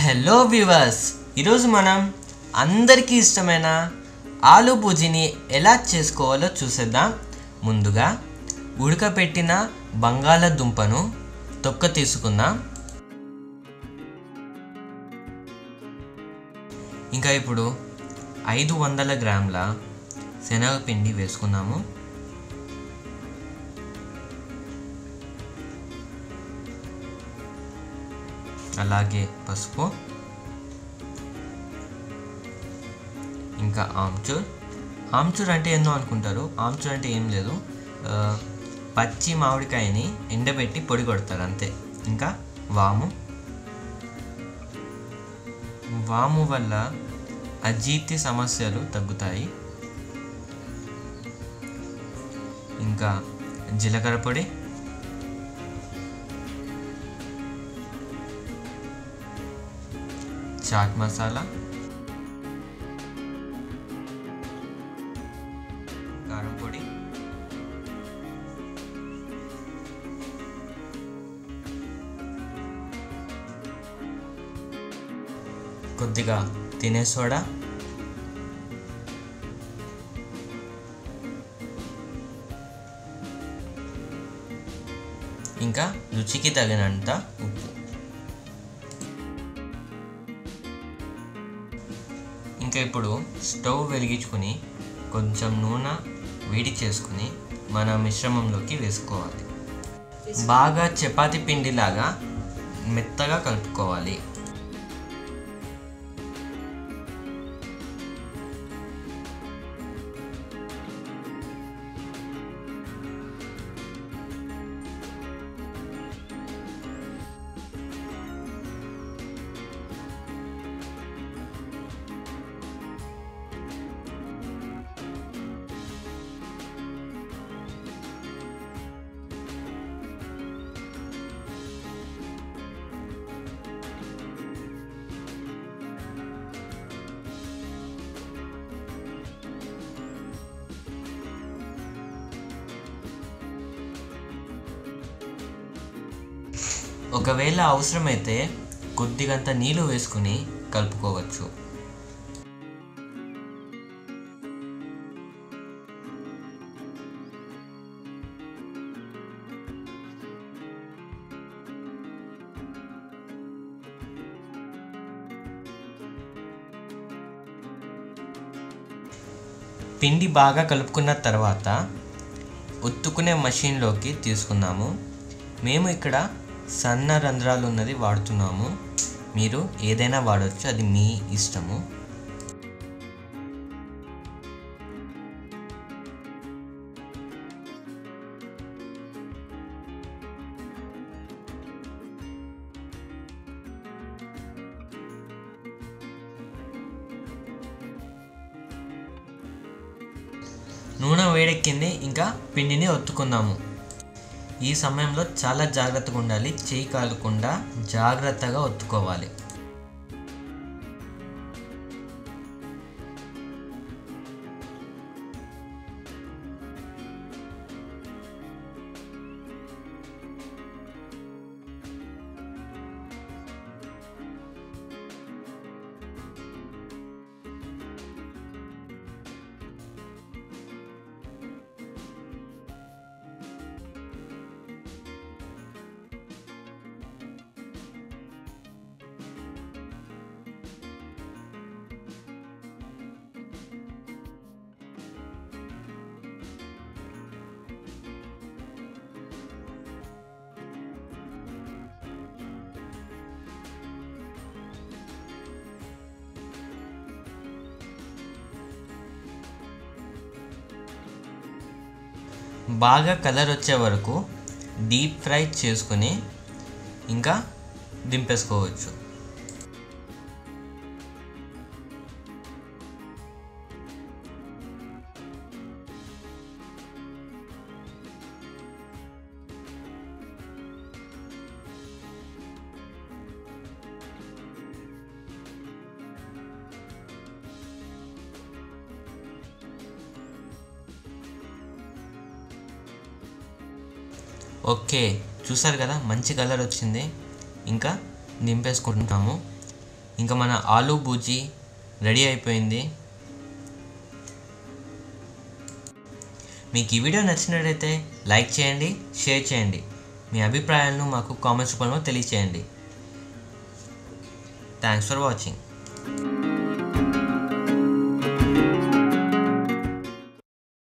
hello viewers ఈరోజు మనం అందరికీ ఇష్టమైన ఆలు పూజీని ఎలా చేసుకోవాలో చూసేద్దాం ముందుగా ఉడకపెట్టిన బంగాళదుంపను తొక్క తీసుకుందాం ఇంకా ఇప్పుడు ఐదు వందల గ్రాముల శనగపిండి వేసుకుందాము అలాగే పసుపు ఇంకా ఆమ్చూర్ ఆమ్చూర్ అంటే ఏందో అనుకుంటారు ఆమ్చూర్ అంటే ఏం లేదు ఆ, పచ్చి మామిడికాయని ఎండబెట్టి పొడి కొడతారు అంతే ఇంకా వాము వాము వల్ల అజీర్తి సమస్యలు తగ్గుతాయి ఇంకా జీలకర్ర పొడి చాట్ మసాలా కారం పొడి కొద్దిగా తినే సోడా ఇంకా రుచికి తగినంత ఉప్పు ఇంకా ఇప్పుడు స్టవ్ వెలిగించుకొని కొంచెం నూనె వేడి చేసుకుని మన మిశ్రమంలోకి వేసుకోవాలి బాగా చపాతి పిండిలాగా మెత్తగా కలుపుకోవాలి ఒకవేళ అవసరమైతే కొద్దిగంత నీళ్ళు వేసుకుని కలుపుకోవచ్చు పిండి బాగా కలుపుకున్న తర్వాత ఒత్తుకునే మషిన్లోకి తీసుకుందాము మేము ఇక్కడ సన్న రంధ్రాలు ఉన్నది వాడుతున్నాము మీరు ఏదైనా వాడవచ్చు అది మీ ఇష్టము నూనె వేడెక్కింది ఇంకా పిండిని ఒత్తుకుందాము ఈ సమయంలో చాలా జాగ్రత్తగా ఉండాలి చేయి కాలకుండా జాగ్రత్తగా ఒత్తుకోవాలి బాగా కలర్ వచ్చే వరకు డీప్ ఫ్రై చేసుకుని ఇంకా దింపేసుకోవచ్చు ఓకే చూసారు కదా మంచి కలర్ వచ్చింది ఇంకా దింపేసుకుంటాము ఇంకా మన ఆలూ బూజీ రెడీ అయిపోయింది మీకు ఈ వీడియో నచ్చినట్లయితే లైక్ చేయండి షేర్ చేయండి మీ అభిప్రాయాలను మాకు కామెంట్స్ రూపంలో తెలియచేయండి థ్యాంక్స్ ఫర్ వాచింగ్